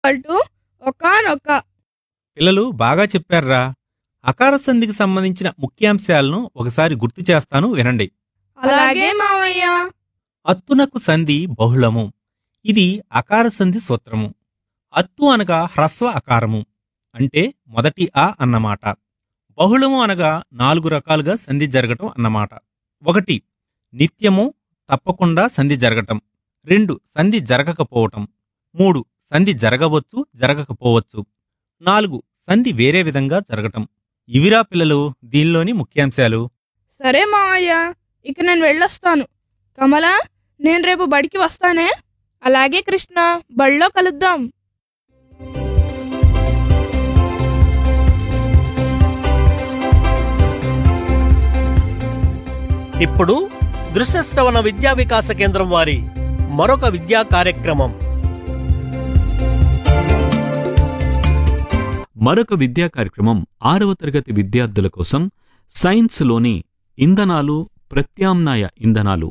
To ఒకానొక పిల్లలు బాగా చెప్పారురా అకార సంధికి సంబంధించిన ముఖ్యాంశాలను ఒకసారి గుర్తు చేస్తాను వినండి అలాగే మావయ్య అత్తునకు సంధి బహుళము ఇది అకార సంధి సూత్రము అత్తు అనగా హ్రస్వ అకారము అంటే మొదటి ఆ అన్నమాట బహుళము అనగా నాలుగు రకాలుగా సంధి జరగటం అన్నమాట ఒకటి నిత్యము తప్పకుండా సంధి జరగటం రెండు సంధి జరగకపోవటం మూడు సంధి జరగవచ్చు జరగకపోవచ్చు నాలుగు సంధి వేరే విధంగా జరగటం ఇవిరా పిల్లలు దీనిలోని ముఖ్యాంశాలు సరే మావయ్య ఇక నేను వెళ్ళొస్తాను కమల నేను రేపు బడికి వస్తానే అలాగే కృష్ణ బళ్ళో కలుద్దాం ఇప్పుడు దృశ్యశ్రవణ విద్యా వికాస కేంద్రం వారి మరొక విద్యా కార్యక్రమం మరొక విద్యా కార్యక్రమం ఆరవ తరగతి విద్యార్థుల కోసం సైన్స్లోని ఇంధనాలు ప్రత్యామ్నాయ ఇంధనాలు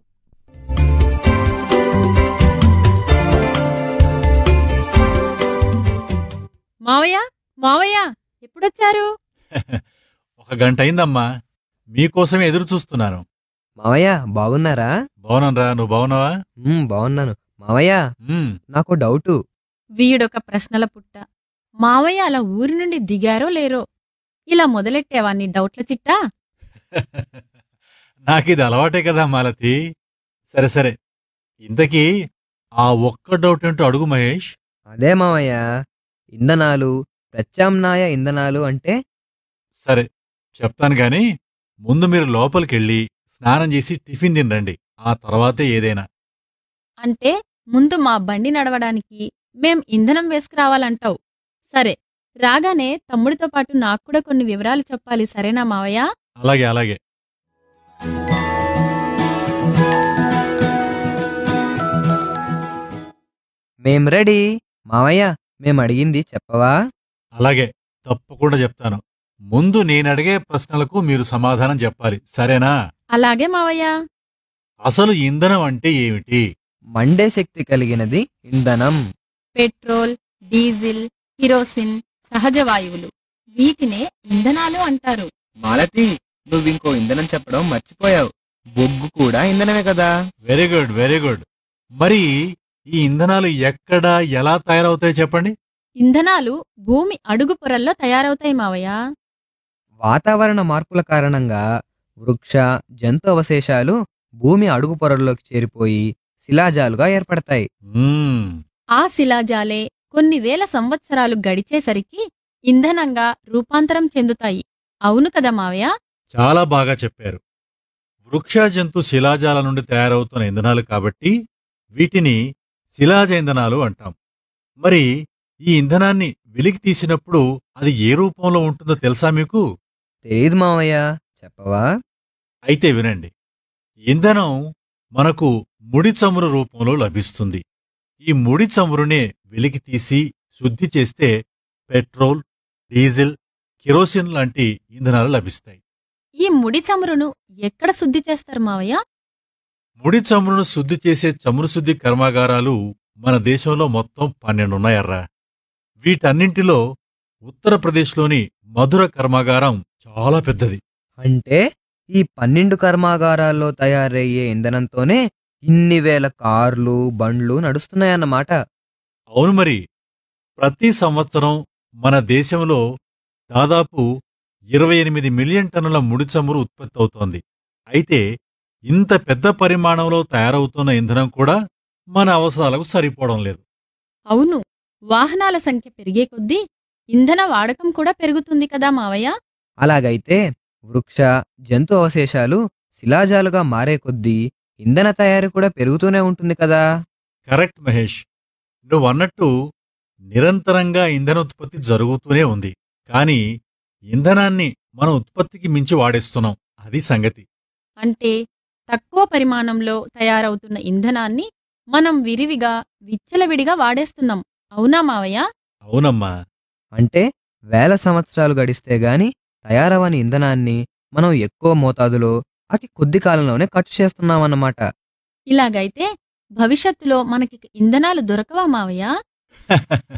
మావయ్య మావయ్య ఎప్పుడొచ్చారు ఒక గంట అయిందమ్మా మీకోసమే ఎదురు చూస్తున్నాను మావయ్య బాగున్నారా బాగున్నానరా నువ్వు బాగున్నావా మ్మ్, బాగున్నాను మావయ్య మ్మ్. నాకు డౌటు వీడొక ప్రశ్నల పుట్ట మావయ్య అలా ఊరి నుండి దిగారో లేరో ఇలా మొదలెట్టేవా నీ డౌట్ల చిట్టా నాకిది అలవాటే కదా మాలతి సరే సరే ఇంతకీ ఆ ఒక్క డౌట్ ఏంటో అడుగు మహేష్ అదే మావయ్య ఇంధనాలు ప్రత్యామ్నాయ ఇంధనాలు అంటే సరే చెప్తాను గాని ముందు మీరు లోపలికెళ్ళి స్నానం చేసి టిఫిన్ తినరండి ఆ తర్వాతే ఏదైనా అంటే ముందు మా బండి నడవడానికి మేం ఇంధనం వేసుకురావాలంటావు సరే రాగానే తమ్ముడితో పాటు నాకు కూడా కొన్ని వివరాలు చెప్పాలి సరేనా మావయ్య అలాగే అలాగే మేం రెడీ మావయ్య మేం అడిగింది చెప్పవా అలాగే తప్పకుండా చెప్తాను ముందు నేను అడిగే ప్రశ్నలకు మీరు సమాధానం చెప్పాలి సరేనా అలాగే మావయ్య అసలు ఇంధనం అంటే ఏమిటి మండే శక్తి కలిగినది ఇంధనం పెట్రోల్ డీజిల్ కిరోసిన్ సహజ వాయువులు వీటినే ఇంధనాలు అంటారు మాలతి నువ్వు ఇంకో ఇంధనం చెప్పడం మర్చిపోయావు బొగ్గు కూడా ఇంధనమే కదా వెరీ గుడ్ వెరీ గుడ్ మరి ఈ ఇంధనాలు ఎక్కడ ఎలా తయారవుతాయో చెప్పండి ఇంధనాలు భూమి అడుగు పొరల్లో తయారవుతాయి మావయ్య వాతావరణ మార్పుల కారణంగా వృక్ష జంతు అవశేషాలు భూమి అడుగు పొరల్లోకి చేరిపోయి శిలాజాలుగా ఏర్పడతాయి మ్మ్. ఆ శిలాజాలే కొన్ని వేల సంవత్సరాలు గడిచేసరికి ఇంధనంగా రూపాంతరం చెందుతాయి అవును కదా మావయ్య చాలా బాగా చెప్పారు వృక్ష జంతు శిలాజాల నుండి తయారవుతున్న ఇంధనాలు కాబట్టి వీటిని శిలాజ ఇంధనాలు అంటాం మరి ఈ ఇంధనాన్ని వెలికి తీసినప్పుడు అది ఏ రూపంలో ఉంటుందో తెలుసా మీకు తెలీదు మావయ్య చెప్పవా అయితే వినండి ఇంధనం మనకు ముడి చమురు రూపంలో లభిస్తుంది ఈ ముడి చమురునే వెలికి తీసి శుద్ధి చేస్తే పెట్రోల్ డీజిల్ కిరోసిన్ లాంటి ఇంధనాలు లభిస్తాయి ఈ ముడి చమురును ఎక్కడ శుద్ధి చేస్తారు మావయ్య ముడి చమురును శుద్ధి చేసే చమురు శుద్ధి కర్మాగారాలు మన దేశంలో మొత్తం పన్నెండున్నాయర్రా వీటన్నింటిలో ఉత్తరప్రదేశ్లోని మధుర కర్మాగారం చాలా పెద్దది అంటే ఈ పన్నెండు కర్మాగారాల్లో తయారయ్యే ఇంధనంతోనే ఇన్ని వేల కార్లు బండ్లు నడుస్తున్నాయన్నమాట అవును మరి ప్రతి సంవత్సరం మన దేశంలో దాదాపు ఇరవై ఎనిమిది మిలియన్ టన్నుల ముడి చమురు ఉత్పత్తి అవుతోంది అయితే ఇంత పెద్ద పరిమాణంలో తయారవుతున్న ఇంధనం కూడా మన అవసరాలకు సరిపోవడం లేదు అవును వాహనాల సంఖ్య పెరిగే కొద్దీ ఇంధన వాడకం కూడా పెరుగుతుంది కదా మావయ్య అలాగైతే వృక్ష జంతు అవశేషాలు శిలాజాలుగా మారే కొద్దీ ఇంధన తయారీ కూడా పెరుగుతూనే ఉంటుంది కదా కరెక్ట్ మహేష్ నువ్వన్నట్టు నిరంతరంగా ఇంధన ఉత్పత్తి జరుగుతూనే ఉంది కానీ ఇంధనాన్ని మనం ఉత్పత్తికి మించి వాడేస్తున్నాం అది సంగతి అంటే తక్కువ పరిమాణంలో తయారవుతున్న ఇంధనాన్ని మనం విరివిగా విచ్చలవిడిగా వాడేస్తున్నాం అవునా మావయ్య అవునమ్మా అంటే వేల సంవత్సరాలు గడిస్తే గాని తయారవని ఇంధనాన్ని మనం ఎక్కువ మోతాదులో అతి కొద్ది కాలంలోనే ఖర్చు చేస్తున్నామన్నమాట ఇలాగైతే భవిష్యత్తులో మనకి ఇంధనాలు దొరకవా మావయ్య